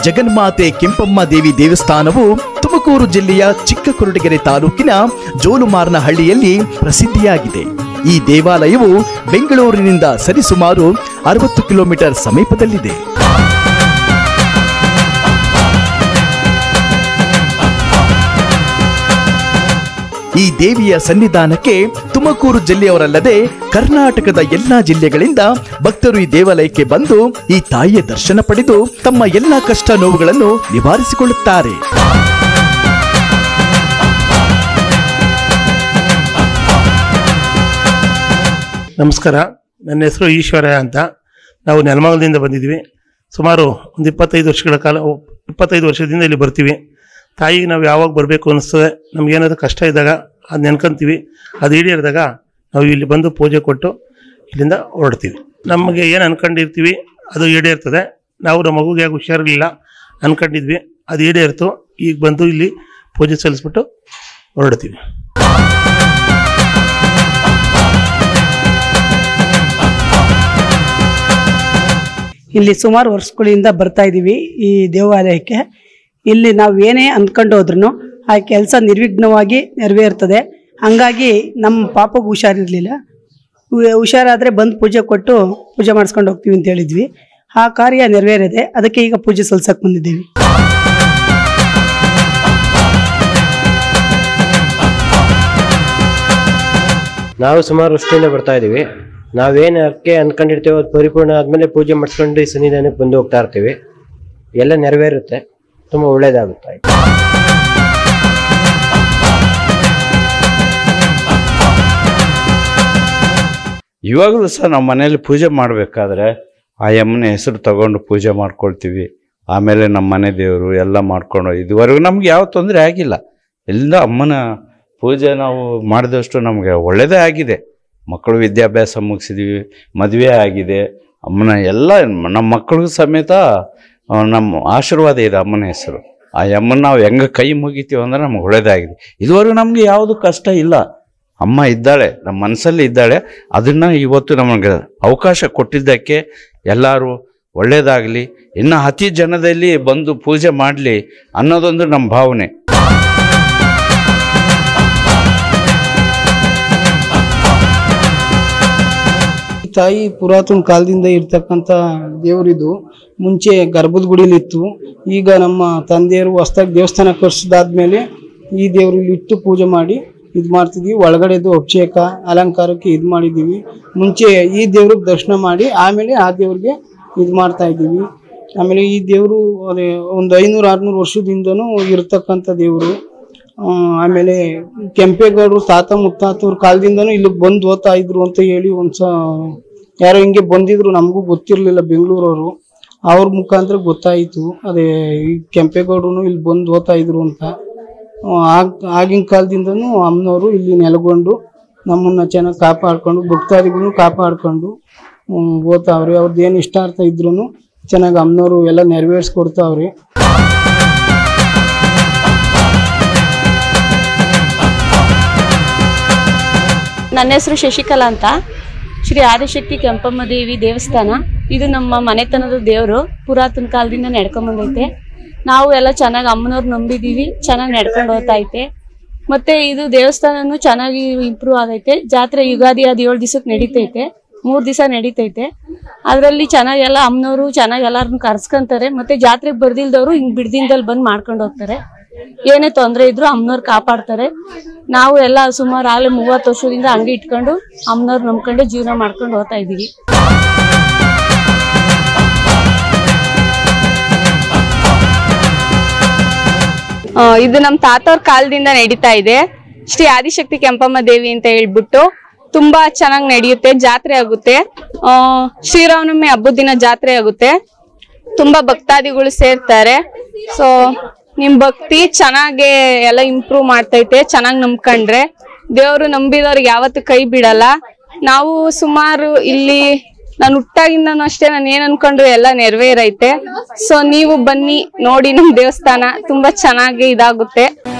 ಜಗನ್ಮಾತೆ ಕೆಂಪಮ್ಮ ದೇವಿ ದೇವಸ್ಥಾನವು ತುಮಕೂರು ಜಿಲ್ಲೆಯ ಚಿಕ್ಕಕೊರಟಗೆರೆ ತಾಲೂಕಿನ ಜೋಲುಮಾರನಹಳ್ಳಿಯಲ್ಲಿ ಪ್ರಸಿದ್ಧಿಯಾಗಿದೆ ಈ ದೇವಾಲಯವು ಬೆಂಗಳೂರಿನಿಂದ ಸರಿಸುಮಾರು ಅರವತ್ತು ಕಿಲೋಮೀಟರ್ ಸಮೀಪದಲ್ಲಿದೆ ಈ ದೇವಿಯ ಸನ್ನಿಧಾನಕ್ಕೆ ತುಮಕೂರು ಜಿಲ್ಲೆಯವರಲ್ಲದೆ ಕರ್ನಾಟಕದ ಎಲ್ಲಾ ಜಿಲ್ಲೆಗಳಿಂದ ಭಕ್ತರು ಈ ದೇವಾಲಯಕ್ಕೆ ಬಂದು ಈ ತಾಯಿಯ ದರ್ಶನ ಪಡೆದು ತಮ್ಮ ಎಲ್ಲಾ ಕಷ್ಟ ನೋವುಗಳನ್ನು ನಿವಾರಿಸಿಕೊಳ್ಳುತ್ತಾರೆ ನಮಸ್ಕಾರ ನನ್ನ ಹೆಸರು ಈಶ್ವರ ಅಂತ ನಾವು ನೆಲಮಂಗಲದಿಂದ ಬಂದಿದ್ವಿ ಸುಮಾರು ಒಂದು ಇಪ್ಪತ್ತೈದು ವರ್ಷಗಳ ಕಾಲ ಇಪ್ಪತ್ತೈದು ವರ್ಷದಿಂದ ಇಲ್ಲಿ ಬರ್ತೀವಿ ತಾಯಿಗೆ ನಾವು ಯಾವಾಗ ಬರಬೇಕು ಅನಿಸ್ತದೆ ನಮಗೇನಾದ್ರು ಕಷ್ಟ ಇದ್ದಾಗ ಅದು ನೆನ್ಕೊಂತೀವಿ ಅದು ಈಡೇರಿದಾಗ ನಾವು ಇಲ್ಲಿ ಬಂದು ಪೂಜೆ ಕೊಟ್ಟು ಇಲ್ಲಿಂದ ಹೊರಡ್ತೀವಿ ನಮಗೆ ಏನು ಅನ್ಕೊಂಡಿರ್ತೀವಿ ಅದು ಈಡೇರ್ತದೆ ನಾವು ನಮ್ಮ ಮಗುಗೆ ಯಾಕೆ ಹುಷಾರಿರಲಿಲ್ಲ ಅನ್ಕೊಂಡಿದ್ವಿ ಅದು ಈಡೇರ್ತು ಈಗ ಬಂದು ಇಲ್ಲಿ ಪೂಜೆ ಸಲ್ಲಿಸ್ಬಿಟ್ಟು ಹೊರಡ್ತೀವಿ ಇಲ್ಲಿ ಸುಮಾರು ವರ್ಷಗಳಿಂದ ಬರ್ತಾ ಇದ್ದೀವಿ ಈ ದೇವಾಲಯಕ್ಕೆ ಇಲ್ಲಿ ನಾವು ಏನೇ ಅಂದ್ಕೊಂಡು ಹೋದ್ರೂ ಆ ಕೆಲಸ ನಿರ್ವಿಘ್ನವಾಗಿ ನೆರವೇರ್ತದೆ ಹಂಗಾಗಿ ನಮ್ಮ ಪಾಪಗೆ ಹುಷಾರಿರಲಿಲ್ಲ ಹುಷಾರಾದರೆ ಬಂದು ಪೂಜೆ ಕೊಟ್ಟು ಪೂಜೆ ಮಾಡಿಸ್ಕೊಂಡು ಹೋಗ್ತೀವಿ ಅಂತ ಹೇಳಿದ್ವಿ ಆ ಕಾರ್ಯ ನೆರವೇರಿದೆ ಅದಕ್ಕೆ ಈಗ ಪೂಜೆ ಸಲ್ಸಕ್ಕೆ ಬಂದಿದ್ದೀವಿ ನಾವು ಸುಮಾರು ವರ್ಷದಿಂದ ಬರ್ತಾ ಇದೀವಿ ನಾವೇನು ಅರ್ಕೆ ಅನ್ಕೊಂಡಿರ್ತೀವೋ ಅದು ಪರಿಪೂರ್ಣ ಆದ್ಮೇಲೆ ಪೂಜೆ ಮಾಡಿಸ್ಕೊಂಡು ಈ ಸನ್ನಿಧಾನಕ್ಕೆ ಬಂದು ಹೋಗ್ತಾ ಇರ್ತೀವಿ ಎಲ್ಲ ನೆರವೇರುತ್ತೆ ತುಂಬ ಒಳ್ಳೇದಾಗುತ್ತೆ ಇವಾಗಲೂ ಸಹ ನಾವು ಮನೇಲಿ ಪೂಜೆ ಮಾಡಬೇಕಾದ್ರೆ ಆ ಯಮ್ಮನ ಹೆಸರು ತಗೊಂಡು ಪೂಜೆ ಮಾಡ್ಕೊಳ್ತೀವಿ ಆಮೇಲೆ ನಮ್ಮ ಮನೆ ದೇವರು ಎಲ್ಲ ಮಾಡ್ಕೊಂಡು ಇದುವರೆಗೂ ನಮ್ಗೆ ಯಾವ ತೊಂದರೆ ಆಗಿಲ್ಲ ಎಲ್ಲ ಅಮ್ಮನ ಪೂಜೆ ನಾವು ಮಾಡಿದಷ್ಟು ನಮಗೆ ಒಳ್ಳೆಯದೇ ಆಗಿದೆ ಮಕ್ಕಳು ವಿದ್ಯಾಭ್ಯಾಸ ಮುಗಿಸಿದ್ವಿ ಮದುವೆ ಆಗಿದೆ ಅಮ್ಮನ ಎಲ್ಲ ನಮ್ಮ ಮಕ್ಕಳಿಗೂ ಸಮೇತ ಆ, ನಮ್ಮ ಆಶೀರ್ವಾದ ಇದೆ ಅಮ್ಮನ ಹೆಸರು ಆ ಅಮ್ಮನ ನಾವು ಹೆಂಗೆ ಕೈ ಮುಗಿತೀವಿ ಅಂದ್ರೆ ನಮ್ಗೆ ಒಳ್ಳೇದಾಗಿದೆ ಇದುವರೆಗೂ ನಮಗೆ ಯಾವುದು ಕಷ್ಟ ಇಲ್ಲ ಅಮ್ಮ ಇದ್ದಾಳೆ ನಮ್ಮ ಮನಸ್ಸಲ್ಲಿ ಇದ್ದಾಳೆ ಅದನ್ನ ಇವತ್ತು ನಮಗೆ ಅವಕಾಶ ಕೊಟ್ಟಿದ್ದಕ್ಕೆ ಎಲ್ಲರೂ ಒಳ್ಳೇದಾಗಲಿ ಇನ್ನು ಅತಿ ಜನದಲ್ಲಿ ಬಂದು ಪೂಜೆ ಮಾಡಲಿ ಅನ್ನೋದೊಂದು ನಮ್ಮ ಭಾವನೆ ಈ ತಾಯಿ ಪುರಾತನ ಕಾಲದಿಂದ ಇರ್ತಕ್ಕಂಥ ದೇವರಿದು ಮುಂಚೆ ಗರ್ಭದ ಗುಡಿಲಿತ್ತು ಈಗ ನಮ್ಮ ತಂದೆಯರು ಹೊಸ್ದಾಗಿ ದೇವಸ್ಥಾನ ಕಟ್ಸಿದಾದ್ಮೇಲೆ ಈ ದೇವ್ರಲ್ಲಿ ಇಟ್ಟು ಪೂಜೆ ಮಾಡಿ ಇದು ಮಾಡ್ತಿದ್ವಿ ಒಳಗಡೆದು ಅಭಿಷೇಕ ಅಲಂಕಾರಕ್ಕೆ ಇದು ಮಾಡಿದ್ದೀವಿ ಮುಂಚೆ ಈ ದೇವ್ರಿಗೆ ದರ್ಶನ ಮಾಡಿ ಆಮೇಲೆ ಆ ದೇವ್ರಿಗೆ ಇದು ಮಾಡ್ತಾ ಇದ್ದೀವಿ ಆಮೇಲೆ ಈ ದೇವರು ಅದೇ ಒಂದು ಐನೂರು ಆರುನೂರು ವರ್ಷದಿಂದನೂ ಇರತಕ್ಕಂಥ ದೇವರು ಆ, ಆಮೇಲೆ ಕೆಂಪೇಗೌಡರು ತಾತ ಮುತ್ತಾತವ್ರ ಕಾಲದಿಂದನೂ ಇಲ್ಲಿಗೆ ಬಂದು ಓದ್ತಾ ಇದ್ರು ಅಂತ ಹೇಳಿ ಒಂದ್ಸ ಯಾರೋ ಹಿಂಗೆ ಬಂದಿದ್ರು ನಮಗೂ ಗೊತ್ತಿರಲಿಲ್ಲ ಬೆಂಗಳೂರವರು ಅವ್ರ ಮುಖಾಂತರ ಗೊತ್ತಾಯಿತು ಅದೇ ಈ ಕೆಂಪೇಗೌಡರು ಇಲ್ಲಿ ಬಂದು ಓದ್ತಾ ಇದ್ರು ಅಂತ ಆ, ಆಗ್ ಆಗಿನ ಕಾಲದಿಂದನೂ ಅಮ್ಮನವರು ಇಲ್ಲಿ ನೆಲೆಗೊಂಡು ನಮ್ಮನ್ನ ಚೆನ್ನಾಗಿ ಕಾಪಾಡ್ಕೊಂಡು ಭಕ್ತಾದಿಗಳು ಕಾಪಾಡ್ಕೊಂಡು ಹ್ಮ್, ಓದ್ತಾವ್ರೆ ಅವ್ರದ್ದು ಏನು ಇಷ್ಟಾರ್ಥ ಇದ್ರು ಚೆನ್ನಾಗಿ ಅಮ್ಮನವರು ಎಲ್ಲ ನೆರವೇರಿಸ್ಕೊಡ್ತಾವ್ರೆ ನನ್ನ ಹೆಸರು ಶಶಿಕಲಾ ಅಂತ ಶ್ರೀ ಆದಿಶಕ್ತಿ ಕೆಂಪಮ್ಮ ದೇವಿ ದೇವಸ್ಥಾನ ಇದು ನಮ್ಮ ಮನೆತನದ ದೇವರು ಪುರಾತನ ಕಾಲದಿಂದ ನಡ್ಕೊಂಡ್ ಬಂದೈತೆ ನಾವು ಎಲ್ಲ ಚೆನ್ನಾಗಿ ಅಮ್ಮನವ್ರು ನಂಬಿದೀವಿ ಚೆನ್ನಾಗಿ ನಡ್ಕೊಂಡು ಹೋಗ್ತಾ ಐತೆ ಮತ್ತೆ ಇದು ದೇವಸ್ಥಾನನು ಚೆನ್ನಾಗಿ ಇಂಪ್ರೂವ್ ಆಗೈತೆ ಜಾತ್ರೆ ಯುಗಾದಿ ಅದು ಏಳು ದಿವಸಕ್ಕೆ ನಡೀತೈತೆ ಮೂರ್ ದಿವಸ ನಡೀತೈತೆ ಅದರಲ್ಲಿ ಚೆನ್ನಾಗಿ ಎಲ್ಲ ಅಮ್ಮನವರು ಚೆನ್ನಾಗಿ ಎಲ್ಲಾರನ್ನ ಕರ್ಸ್ಕೊಂತಾರೆ ಮತ್ತೆ ಜಾತ್ರೆಗೆ ಬರ್ದಿಲ್ದವ್ರು ಹಿಂಗ್ ಬಿಡ್ದಿಂದಲ್ಲಿ ಬಂದು ಮಾಡ್ಕೊಂಡು ಹೋಗ್ತಾರೆ ಏನೇ ತೊಂದರೆ ಇದ್ರು ಅಮ್ಮನವ್ರು ಕಾಪಾಡ್ತಾರೆ ನಾವು ಎಲ್ಲ ಸುಮಾರು ಆಗಲೇ ಮೂವತ್ತು ವರ್ಷದಿಂದ ಹಂಗೆ ಇಟ್ಕೊಂಡು ಅಮ್ಮನವ್ರು ನಂಬ್ಕೊಂಡು ಜೀವನ ಮಾಡ್ಕೊಂಡು ಹೋಗ್ತಾ ಇದೀವಿ ಆ, ಇದು ನಮ್ಮ ತಾತವ್ರ ಕಾಲದಿಂದ ನಡೀತಾ ಇದೆ ಶ್ರೀ ಆದಿಶಕ್ತಿ ಕೆಂಪಮ್ಮ ದೇವಿ ಅಂತ ಹೇಳ್ಬಿಟ್ಟು ತುಂಬಾ ಚೆನ್ನಾಗಿ ನಡೆಯುತ್ತೆ ಜಾತ್ರೆ ಆಗುತ್ತೆ ಆ, ಶ್ರೀರಾಮನವಮಿ ಹಬ್ಬದ ದಿನ ಜಾತ್ರೆ ಆಗುತ್ತೆ ತುಂಬಾ ಭಕ್ತಾದಿಗಳು ಸೇರ್ತಾರೆ ಸೊ ನಿಮ್ ಭಕ್ತಿ ಚೆನ್ನಾಗೆ ಎಲ್ಲ ಇಂಪ್ರೂವ್ ಮಾಡ್ತೈತೆ ಚೆನ್ನಾಗಿ ನಂಬ್ಕೊಂಡ್ರೆ ದೇವ್ರು ನಂಬಿದವ್ರಿಗೆ ಯಾವತ್ತು ಕೈ ಬಿಡಲ್ಲ ನಾವು ಸುಮಾರು ಇಲ್ಲಿ ನಾನು ಹುಟ್ಟಾಗಿಂದನೂ ಅಷ್ಟೇ ನಾನು ಏನ್ ಅನ್ಕೊಂಡ್ರು ಎಲ್ಲ ನೆರವೇರೈತೆ ಸೊ ನೀವು ಬನ್ನಿ ನೋಡಿ ನಮ್ ದೇವಸ್ಥಾನ ತುಂಬಾ ಚೆನ್ನಾಗಿ ಇದಾಗುತ್ತೆ